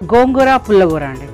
గోంగూర పుల్లగూర అండి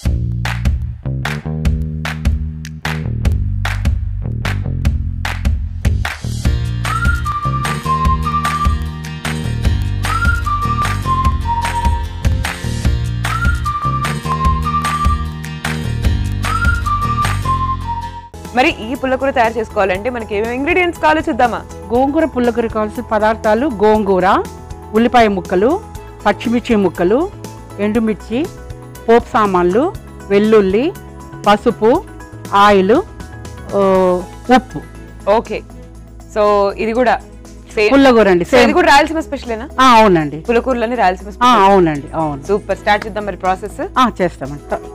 మరి ఈ పుల్లకూర తయారు చేసుకోవాలంటే మనకి ఏమేమి ఇంగ్రీడియంట్స్ కావాలో చూద్దామా గోంగూర పుల్లగూర కావాల్సిన పదార్థాలు గోంగూర ఉల్లిపాయ ముక్కలు పచ్చిమిర్చి ముక్కలు ఎండుమిర్చి పోపు సామాన్లు వెల్లుల్లి పసుపు ఆయిల్ ఓ, ఉప్పు ఓకే సో ఇది కూడా సేమ్ పుల్లగూర అండి సో సేమ్ ఇది కూడా రాయలసీమ స్పెషలేనా ఆ, అవునండి పులకూరలని రాయలసీమ ఆ, స్పెషల్ అవునండి అవును సూపర్ స్టార్ట్ చేద్దాం మరి ప్రాసెస్ ఆ, చేస్తామండి త-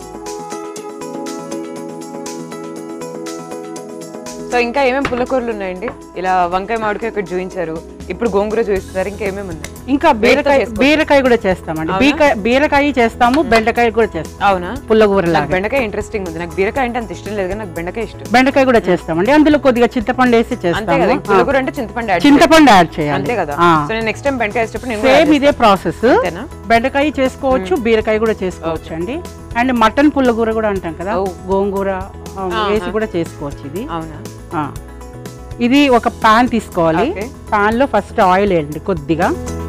సో ఇంకా ఏమేమి పుల్లకూరలు ఉన్నాయండి ఇలా వంకాయ మామిడికాయ ఒకటి చూపించారు ఇప్పుడు గోంగూర చూపిస్తున్నారు ఇంకా ఏమేమి ఉన్నాయి ఇంకా బీరకాయ చేసుకోవచ్చు. బీరకాయ కూడా చేస్తామండి అవునా? బీరకాయ బీరకాయ చేస్తాము బెండకాయ కూడా చేస్తాం అవునా పుల్లగూర నాకు లాగా బెండకాయ ఇంట్రెస్టింగ్ ఉంది నాకు బీరకాయ అంటే అంత ఇష్టం లేదు కానీ నాకు బెండకాయ ఇష్టం బెండకాయ కూడా చేస్తామండి అందులో కొద్దిగా చింతపండు వేసి అంతే కదా చేస్తాము ఈ పుల్లకూర అంటే చింతపండు యాడ్ చింతపండు యాడ్ చేయాలి. చేయాలి అంతే కదా ఆ. సో నేను నెక్స్ట్ టైం బెండకాయ వేసేటప్పుడు నేను కూడా సేమ్ add ఇదే ప్రాసెస్ అంతేనా? బెండకాయ చేసుకోవచ్చు బీరకాయ కూడా చేసుకోవచ్చు అండి అండ్ మటన్ పుల్లగూర కూడా అంటాం కదా ఓ. గోంగూర ఆ, ఆహా. వేసి కూడా చేసుకోవచ్చు ఇది చేస్తాను. అవునా ఆ. ఇది ఒక పాన్ తీసుకోవాలి ఓకే. పాన్ లో ఫస్ట్ ఆయిల్ వేయండి కొద్దిగా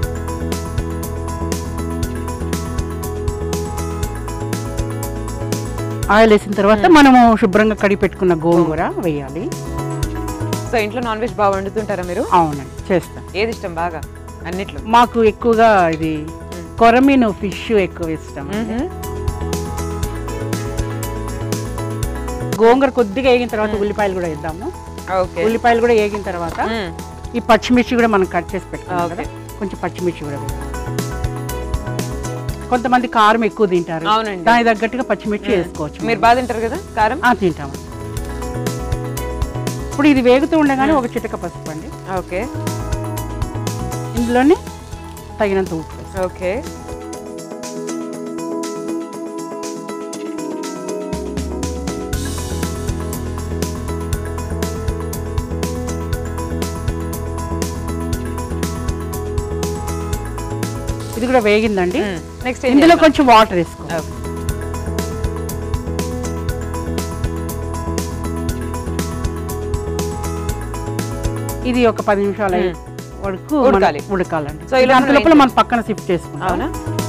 ఆయిల్ వేసిన తర్వాత మనము శుభ్రంగా కడిగి పెట్టుకున్న గోంగూర వేయాలి సో ఇంట్లో నాన్ వెజ్ బాగా వండుతుంటారా మీరు అవునండి చేస్తాం ఏది ఇష్టం బాగా అన్నిట్లో మాకు ఎక్కువగా ఇది కొరమీను ఫిష్ ఎక్కువ ఇష్టం మ్మ్. గోంగూర కొద్దిగా వేగిన తర్వాత ఉల్లిపాయలు కూడా వేద్దాము ఓకే ఉల్లిపాయలు కూడా వేగిన తర్వాత మ్మ్. ఈ పచ్చిమిర్చి కూడా మనం కట్ చేసి పెట్టుకున్నాం ఓకే. కదా కొంచెం పచ్చిమిర్చి కూడా వేయాలి కొంతమంది కారం ఎక్కువ తింటారు అవునండి. దాని తగ్గట్టుగా పచ్చిమిర్చి వేసుకోవచ్చు మీరు బాగా తింటారు కదా కారం ఆ, తింటాము ఇప్పుడు ఇది వేగుతూ ఉండగానే ఒక చిటక పసుపు అండి ఓకే ఇందులోనే తగినంత ఉప్పు వేస్తాం. ఓకే ఇది కూడా వేగిందండి నెక్స్ట్ ఇందులో కొంచెం వాటర్ వేసుకో ఇది ఒక పది నిమిషాలు అయ్యే వరకు మనం ఉడకాలి. ఉడకాలండి సో ఇలా అంత మనం లోపల ఏం మనం పక్కన షిఫ్ట్ చేసుకుంటాం అవునా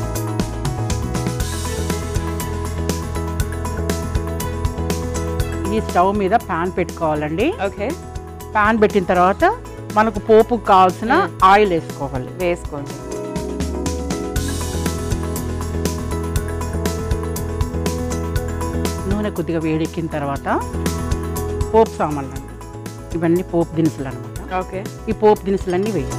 ఈ స్టవ్ మీద పాన్ పెట్టుకోవాలండి ఓకే పాన్ పెట్టిన తర్వాత మనకు పోపు కావాల్సిన ఆయిల్ వేసుకోవాలి వేసుకోండి నూనె కొద్దిగా వేడెక్కిన తర్వాత పోపు సామాన్లు అండి ఇవన్నీ పోపు దినుసులు అనమాట ఓకే ఈ పోపు దినుసులన్నీ వేయాలి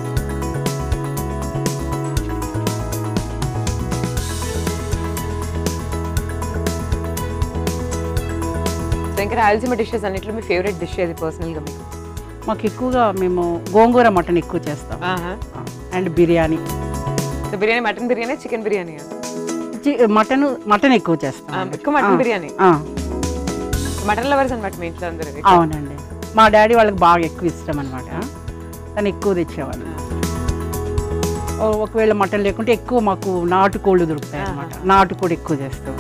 సో ఇంకా రాయలసీమ డిషెస్ అన్నిట్లో మీ ఫేవరెట్ డిష్ ఏది పర్సనల్గా మీకు మాకు ఎక్కువగా మేము గోంగూర మటన్ ఎక్కువ చేస్తాం and biryani so biryani mutton biryani chicken biryani చి- మటన్ మటన్ ఎక్కువ చేస్తాం ఎక్కువ మటన్ ఆ. బిర్యానీ ఆ, మటన్ లవర్స్ అనమాట మీ ఇంట్లో అందరూ అవునండి మా డాడీ వాళ్ళకి బాగా ఎక్కువ ఇష్టం అనమాట తను ఎక్కువ తెచ్చేవాళ్ళు ఓ, ఒకవేళ మటన్ లేకుంటే ఎక్కువ మాకు నాటుకోళ్ళు దొరుకుతాయి అనమాట నాటుకోడి ఎక్కువ చేస్తాం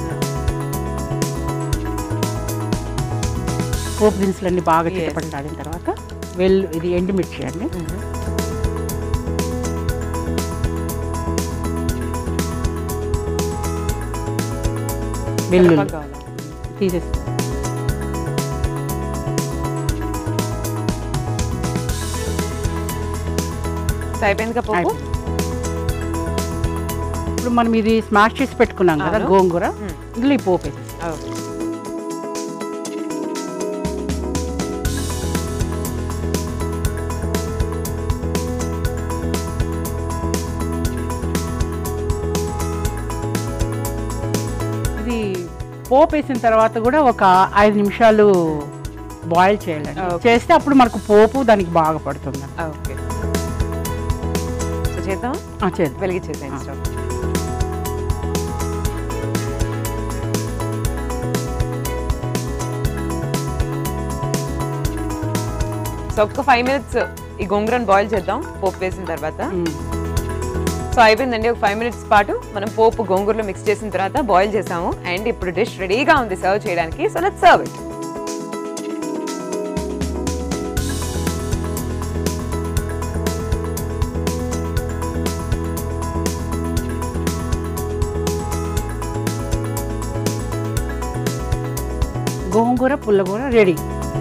పోపు దినుసులన్నీ బాగా Yes. చిట్టపట్లాడిన తర్వాత వెల్లు ఇది ఎండుమిర్చి అండి వెల్లుల్లి తీసేస్తాం సో అయిపోయింది కదా పోపు అయిపోయింది. ఇప్పుడు మనం ఇది స్మాష్ చేసి పెట్టుకున్నాం కదా అవును. గోంగూర మ్మ్. ఇందులో ఈ పోపు వేసేస్తాం. ఓకే ఇది పోపు వేసిన తర్వాత కూడా ఒక ఐదు నిమిషాలు బాయిల్ చేయాలండి Okay. చేస్తే అప్పుడు మనకు పోపు దానికి బాగా పడుతుంది ఓకే సో చేద్దాం ఆ, చేద్దాం వెలిగించేసాను స్టవ్ సో ఒక్క ఫైవ్ మినిట్స్ ఈ గోంగూరను బాయిల్ చేద్దాం పోపు వేసిన తర్వాత మ్మ్. సో అయిపోయిందండి ఒక ఫైవ్ మినిట్స్ పాటు మనం పోపు గోంగూరలో మిక్స్ చేసిన తర్వాత బాయిల్ చేసాము అండ్ ఇప్పుడు డిష్ రెడీగా ఉంది సర్వ్ చేయడానికి so let serve it gongura పుల్లగూర రెడీ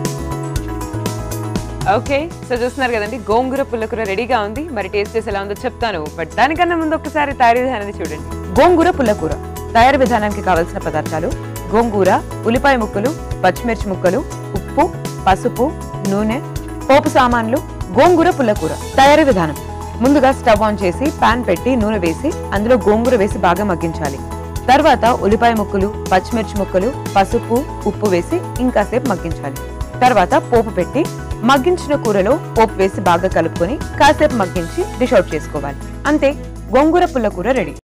ఓకే సో చూస్తున్నారు కదండి గోంగూర పుల్లకూర రెడీగా ఉంది మరి టేస్ట్ చేసి ఎలా ఉందో చెప్తాను బట్ దానికన్నా ముందు ఒకసారి తయారీ విధానాన్ని చూడండి గోంగూర పుల్లకూర తయారీ విధానానికి కావలసిన పదార్థాలు గోంగూర ఉల్లిపాయ ముక్కలు పచ్చిమిర్చి ముక్కలు ఉప్పు పసుపు నూనె పోపు సామాన్లు గోంగూర పుల్లకూర తయారీ విధానం ముందుగా స్టవ్ ఆన్ చేసి పాన్ పెట్టి నూనె వేసి అందులో గోంగూర వేసి బాగా మగ్గించాలి తర్వాత ఉల్లిపాయ ముక్కలు పచ్చిమిర్చి ముక్కలు పసుపు ఉప్పు వేసి ఇంకాసేపు మగ్గించాలి తర్వాత పోపు పెట్టి మగ్గించిన కూరలో పోపు వేసి బాగా కలుపుకొని కాసేపు మగ్గించి డిష్ అవుట్ చేసుకోవాలి అంతే గోంగూర పుల్ల కూర రెడీ